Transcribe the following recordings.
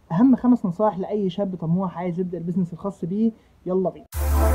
اهم خمس نصائح لاي شاب طموح عايز يبدا البيزنس الخاص بيه يلا بينا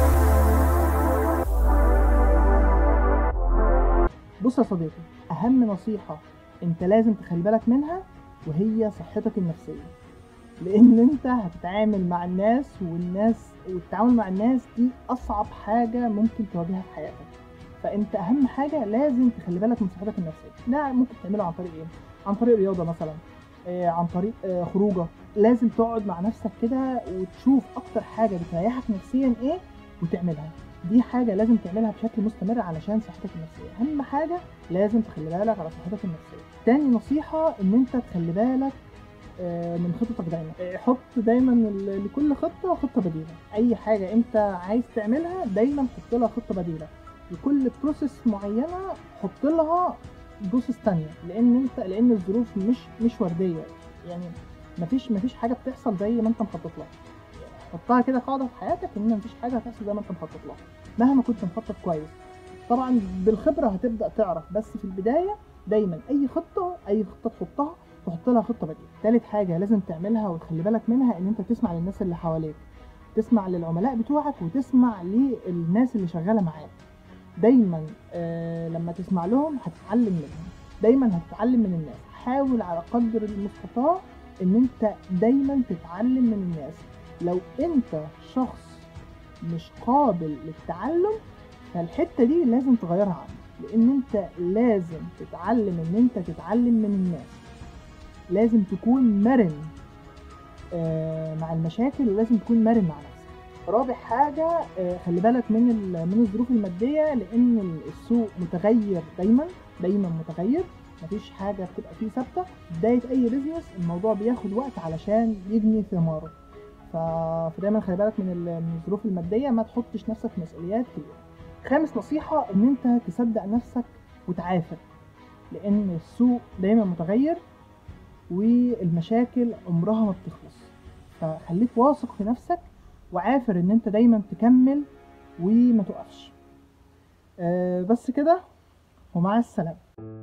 بص يا صديقي اهم نصيحه انت لازم تخلي بالك منها وهي صحتك النفسيه لان انت هتتعامل مع الناس والناس والتعامل مع الناس دي اصعب حاجه ممكن تواجهها في حياتك فانت اهم حاجه لازم تخلي بالك من صحتك النفسيه ده ممكن تعمله عن طريق ايه عن طريق رياضه مثلا آه، عن طريق آه، خروجه لازم تقعد مع نفسك كده وتشوف اكتر حاجه بتريحك نفسيا ايه وتعملها دي حاجة لازم تعملها بشكل مستمر علشان صحتك النفسية أهم حاجة لازم تخلي بالك على صحتك النفسية تاني نصيحة إن أنت تخلي بالك آه، من خططك دايما آه، حط دايما ل- لكل خطة خطة بديلة أي حاجة أنت عايز تعملها دايما حط لها خطة بديلة لكل بروسيس معينة حط لها بروسيس تانية لأن أنت لأن الظروف مش مش وردية يعني مفيش مفيش حاجة بتحصل زي ما أنت مخطط لها حطها كده قاعدة في حياتك إن مفيش حاجة هتحصل زي ما أنت مخطط لها مهما كنت مخطط كويس طبعا بالخبرة هتبدأ تعرف بس في البداية دايما أي خطة أي خطة تحطها تحط لها خطة بديلة تالت حاجة لازم تعملها وتخلي بالك منها إن أنت تسمع للناس اللي حواليك تسمع للعملاء بتوعك وتسمع للناس اللي شغالة معاك دايما آه لما تسمع لهم هتتعلم منهم دايما هتتعلم من الناس حاول على قدر المستطاع ان انت دايما تتعلم من الناس لو انت شخص مش قابل للتعلم فالحتة دي لازم تغيرها عنك لان انت لازم تتعلم ان انت تتعلم من الناس لازم تكون مرن آه، مع المشاكل ولازم تكون مرن مع نفسك رابع حاجة آه، خلي بالك من ال- من الظروف المادية لأن ال- السوق متغير دايما دايما متغير مفيش حاجة بتبقى فيه ثابتة بداية أي بيزنس الموضوع بياخد وقت علشان يجني ثماره ف... فدايما خلي بالك من ال- من الظروف المادية ما تحطش نفسك في مسؤوليات كبيرة خامس نصيحة إن أنت تصدق نفسك وتعافر لأن السوق دايما متغير والمشاكل عمرها ما بتخلص فخليك واثق في نفسك وعافر ان انت دايما تكمل وما تقفش أه بس كده ومع السلامة